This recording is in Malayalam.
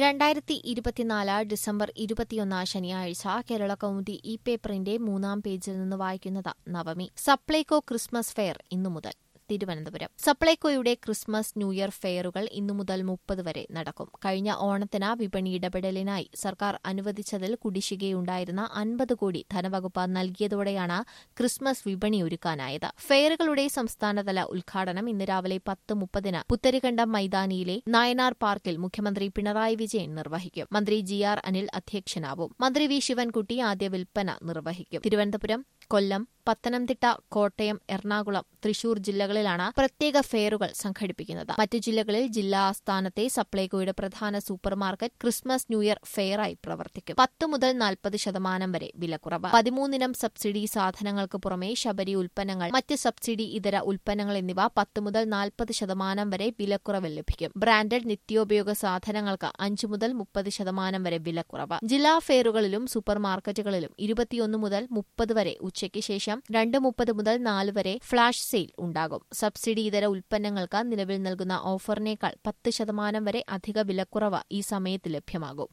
രണ്ടായിരത്തി ഇരുപത്തിനാല് ഡിസംബർ ഇരുപത്തിയൊന്ന് ശനിയാഴ്ച കേരള കൗമുദി ഇ പേപ്പറിന്റെ മൂന്നാം പേജിൽ നിന്ന് വായിക്കുന്നത് നവമി സപ്ലൈകോ ക്രിസ്മസ് ഫെയർ ഇന്നു മുതൽ തിരുവനന്തപുരം സപ്ലൈകോയുടെ ക്രിസ്മസ് ന്യൂ ഇയർ ഫെയറുകൾ ഇന്നു മുതൽ മുപ്പത് വരെ നടക്കും കഴിഞ്ഞ ഓണത്തിന് വിപണി ഇടപെടലിനായി സർക്കാർ അനുവദിച്ചതിൽ കുടിശ്ശികയുണ്ടായിരുന്ന അൻപത് കോടി ധനവകുപ്പ് നൽകിയതോടെയാണ് ക്രിസ്മസ് വിപണി ഒരുക്കാനായത് ഫെയറുകളുടെ സംസ്ഥാനതല ഉദ്ഘാടനം ഇന്ന് രാവിലെ പത്ത് മുപ്പതിന് പുത്തരികണ്ടം മൈതാനിയിലെ നായനാർ പാർക്കിൽ മുഖ്യമന്ത്രി പിണറായി വിജയൻ നിർവഹിക്കും മന്ത്രി ജി ആർ അനിൽ അധ്യക്ഷനാവും മന്ത്രി വി ശിവൻകുട്ടി ആദ്യ വിൽപ്പന നിർവഹിക്കും തിരുവനന്തപുരം കൊല്ലം പത്തനംതിട്ട കോട്ടയം എറണാകുളം തൃശൂർ ജില്ലകളിലാണ് പ്രത്യേക ഫെയറുകൾ സംഘടിപ്പിക്കുന്നത് മറ്റു ജില്ലകളിൽ ജില്ലാ ആസ്ഥാനത്തെ സപ്ലൈകോയുടെ പ്രധാന supermarket Christmas new year ഫെയറായി പ്രവർത്തിക്കും പത്ത് മുതൽ നാൽപ്പത് ശതമാനം വരെ വിലക്കുറവ് പതിമൂന്നിനം സബ്സിഡി സാധനങ്ങൾക്ക് പുറമെ ശബരി ഉൽപ്പന്നങ്ങൾ മറ്റ് സബ്സിഡി ഇതര ഉൽപ്പന്നങ്ങൾ എന്നിവ പത്ത് മുതൽ നാൽപ്പത് ശതമാനം വരെ വിലക്കുറവിൽ ലഭിക്കും ബ്രാൻഡഡ് നിത്യോപയോഗ സാധനങ്ങൾക്ക് അഞ്ചു മുതൽ മുപ്പത് ശതമാനം വരെ വിലക്കുറവ് ജില്ലാ ഫെയറുകളിലും സൂപ്പർ മാർക്കറ്റുകളിലും ഇരുപത്തിയൊന്ന് മുതൽ മുപ്പത് വരെ ഉച്ചയ്ക്ക് ശേഷം രണ്ട് മുപ്പത് മുതൽ നാല് വരെ ഫ്ലാഷ് സെയിൽ ഉണ്ടാകും സബ്സിഡി ഇതര ഉൽപ്പന്നങ്ങൾക്ക് നിലവിൽ നൽകുന്ന ഓഫറിനേക്കാൾ പത്ത് ശതമാനം വരെ അധിക വിലക്കുറവ് ഈ സമയത്ത് ലഭ്യമാകും